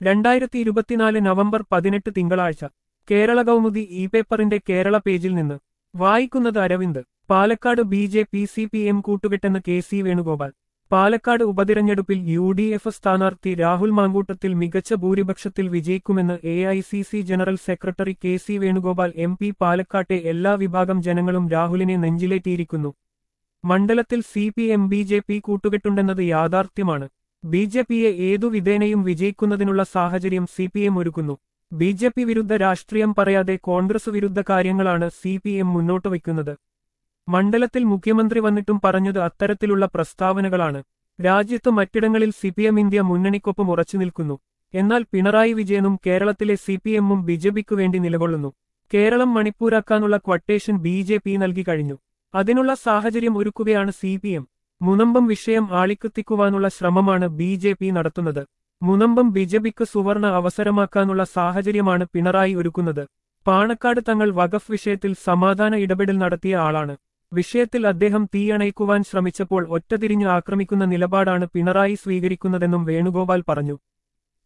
രണ്ടായിരത്തി ഇരുപത്തിനാല് നവംബർ പതിനെട്ട് തിങ്കളാഴ്ച കേരള കൗമുദി ഇ പേപ്പറിന്റെ കേരള പേജിൽ നിന്ന് വായിക്കുന്നത് Aravind Palakkad B J P C P M കൂട്ടുകെട്ടെന്ന് കെ സി വേണുഗോപാൽ പാലക്കാട് ഉപതിരഞ്ഞെടുപ്പിൽ യു ഡി എഫ് സ്ഥാനാർത്ഥി രാഹുൽ മാങ്കൂട്ടത്തിൽ മികച്ച ഭൂരിപക്ഷത്തിൽ വിജയിക്കുമെന്ന് A I C C general secretary K C Venugopal M P പാലക്കാട്ടെ എല്ലാ വിഭാഗം ജനങ്ങളും രാഹുലിനെ നെഞ്ചിലേറ്റിയിരിക്കുന്നു മണ്ഡലത്തിൽ C P M B J P കൂട്ടുകെട്ടുണ്ടെന്നത് യാഥാർത്ഥ്യമാണ് ബി ജെ പിയെ ഏതു വിധേനയും വിജയിക്കുന്നതിനുള്ള സാഹചര്യം സി പി എം ഒരുക്കുന്നു ബി ജെ പി വിരുദ്ധ രാഷ്ട്രീയം പറയാതെ കോൺഗ്രസ് വിരുദ്ധ കാര്യങ്ങളാണ് സി പി എം മുന്നോട്ട് വയ്ക്കുന്നത് മണ്ഡലത്തിൽ മുഖ്യമന്ത്രി വന്നിട്ടും പറഞ്ഞത് അത്തരത്തിലുള്ള പ്രസ്താവനകളാണ് രാജ്യത്ത് മറ്റിടങ്ങളിൽ സി പി എം ഇന്ത്യ മുന്നണിക്കൊപ്പം ഉറച്ചു നിൽക്കുന്നു എന്നാൽ പിണറായി വിജയനും കേരളത്തിലെ സി പി എമ്മും ബിജെപിക്കു വേണ്ടി നിലകൊള്ളുന്നു കേരളം മണിപ്പൂരാക്കാനുള്ള ക്വട്ടേഷൻ ബി ജെ പി നൽകി കഴിഞ്ഞു അതിനുള്ള സാഹചര്യം ഒരുക്കുകയാണ് സി പി എം മുനമ്പം വിഷയം ആളിക്കത്തിക്കുവാനുള്ള ശ്രമമാണ് ബി ജെ പി നടത്തുന്നത് മുനമ്പം ബിജെപിക്ക് സുവർണ അവസരമാക്കാനുള്ള സാഹചര്യമാണ് പിണറായി ഒരുക്കുന്നത് പാണക്കാട് തങ്ങൾ വഖഫ് വിഷയത്തിൽ സമാധാന ഇടപെടൽ നടത്തിയ ആളാണ് വിഷയത്തിൽ അദ്ദേഹം തീയണയ്ക്കുവാൻ ശ്രമിച്ചപ്പോൾ ഒറ്റതിരിഞ്ഞ് ആക്രമിക്കുന്ന നിലപാടാണ് പിണറായി സ്വീകരിക്കുന്നതെന്നും വേണുഗോപാൽ പറഞ്ഞു